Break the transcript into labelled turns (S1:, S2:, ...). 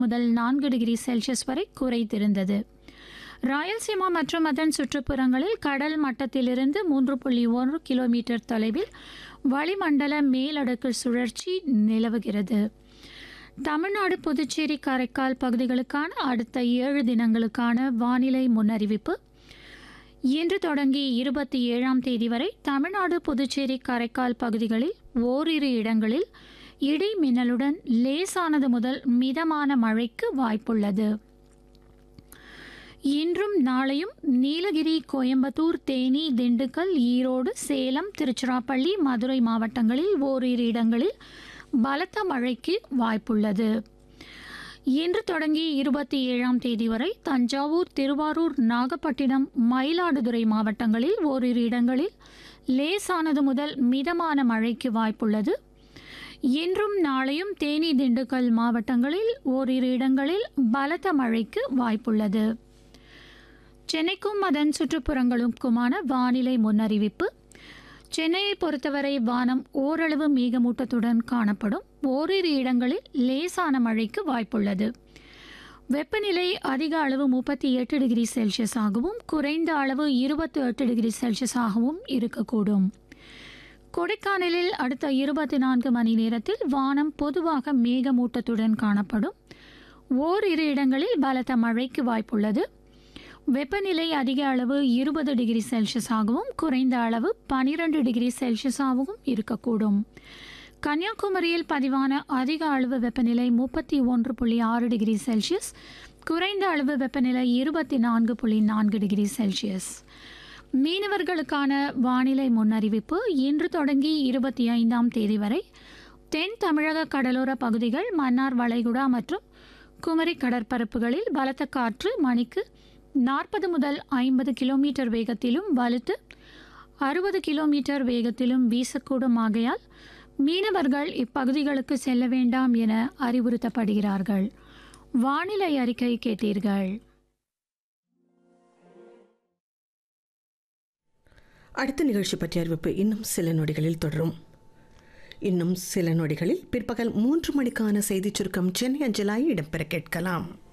S1: முதல் நான்கு degree Celsius வரை குறைத்திருந்தது ராயல்சீமா மற்றும் அதன் சுற்றுப்புறங்களில் கடல் மட்டத்திலிருந்து மூன்று புள்ளி ஒன்று கிலோமீட்டர் தொலைவில் வளிமண்டல மேலடுக்கு சுழற்சி நிலவுகிறது தமிழ்நாடு புதுச்சேரி காரைக்கால் பகுதிகளுக்கான அடுத்த ஏழு தினங்களுக்கான வானிலை முன்னறிவிப்பு இன்று தொடங்கி இருபத்தி ஏழாம் தேதி வரை தமிழ்நாடு புதுச்சேரி காரைக்கால் பகுதிகளில் ஓரிரு இடங்களில் இடி மின்னலுடன் லேசானது முதல் மிதமான மழைக்கு வாய்ப்புள்ளது இன்றும் நாளையும் நீலகிரி கோயம்புத்தூர் தேனி திண்டுக்கல் ஈரோடு சேலம் திருச்சிராப்பள்ளி மதுரை மாவட்டங்களில் ஓரிரு இடங்களில் பலத்த மழைக்கு வாய்ப்புள்ளது இன்று தொடங்கி இருபத்தி ஏழாம் தேதி வரை தஞ்சாவூர் திருவாரூர் நாகப்பட்டினம் மயிலாடுதுறை மாவட்டங்களில் ஓரிரு இடங்களில் லேசானது முதல் மிதமான மழைக்கு வாய்ப்புள்ளது இன்றும் நாளையும் தேனி திண்டுக்கல் மாவட்டங்களில் ஓரிரு இடங்களில் பலத்த மழைக்கு வாய்ப்புள்ளது சென்னைக்கும் அதன் சுற்றுப்புறங்களுக்குமான வானிலை முன்னறிவிப்பு சென்னையை பொறுத்தவரை வானம் ஓரளவு மேகமூட்டத்துடன் காணப்படும் ஓரிரு இடங்களில் லேசான மழைக்கு வாய்ப்புள்ளது வெப்பநிலை அதிக அளவு முப்பத்தி எட்டு டிகிரி செல்சியஸ் ஆகவும் குறைந்த அளவு இருபத்தி எட்டு டிகிரி செல்சியஸ் ஆகவும் இருக்கக்கூடும் கொடைக்கானலில் அடுத்த இருபத்தி நான்கு மணி நேரத்தில் வானம் பொதுவாக மேகமூட்டத்துடன் காணப்படும் ஓரிரு இடங்களில் பலத்த மழைக்கு வாய்ப்புள்ளது வெப்பநிலை அதிக அளவு இருபது டிகிரி செல்சியஸாகவும் குறைந்த அளவு பனிரெண்டு டிகிரி செல்சியஸாகவும் இருக்கக்கூடும் கன்னியாகுமரியில் பதிவான அதிக அளவு வெப்பநிலை முப்பத்தி ஒன்று புள்ளி ஆறு டிகிரி செல்சியஸ் குறைந்த அளவு வெப்பநிலை இருபத்தி நான்கு புள்ளி நான்கு டிகிரி செல்சியஸ் மீனவர்களுக்கான வானிலை முன்னறிவிப்பு இன்று தொடங்கி இருபத்தி ஐந்தாம் தேதி வரை தென் தமிழக கடலோர பகுதிகள் மன்னார் வளைகுடா மற்றும் குமரி கடற்பரப்புகளில் பலத்த காற்று மணிக்கு நாற்பது முதல் ஐம்பது கிலோமீட்டர் வேகத்திலும் வலுத்து அறுபது கிலோமீட்டர் வேகத்திலும் வீசக்கூடும் ஆகையால் மீனவர்கள் இப்பகுதிகளுக்கு செல்ல வேண்டாம் என அறிவுறுத்தப்படுகிறார்கள் வானிலை அறிக்கை கேட்டீர்கள்
S2: அடுத்த நிகழ்ச்சி பற்றிய அறிவிப்பு இன்னும் சில நொடிகளில் தொடரும் இன்னும் சில நொடிகளில் பிற்பகல் மூன்று மணிக்கான செய்திச் சுருக்கம் சென்னை அஞ்சலாய் இடம்பெற கேட்கலாம்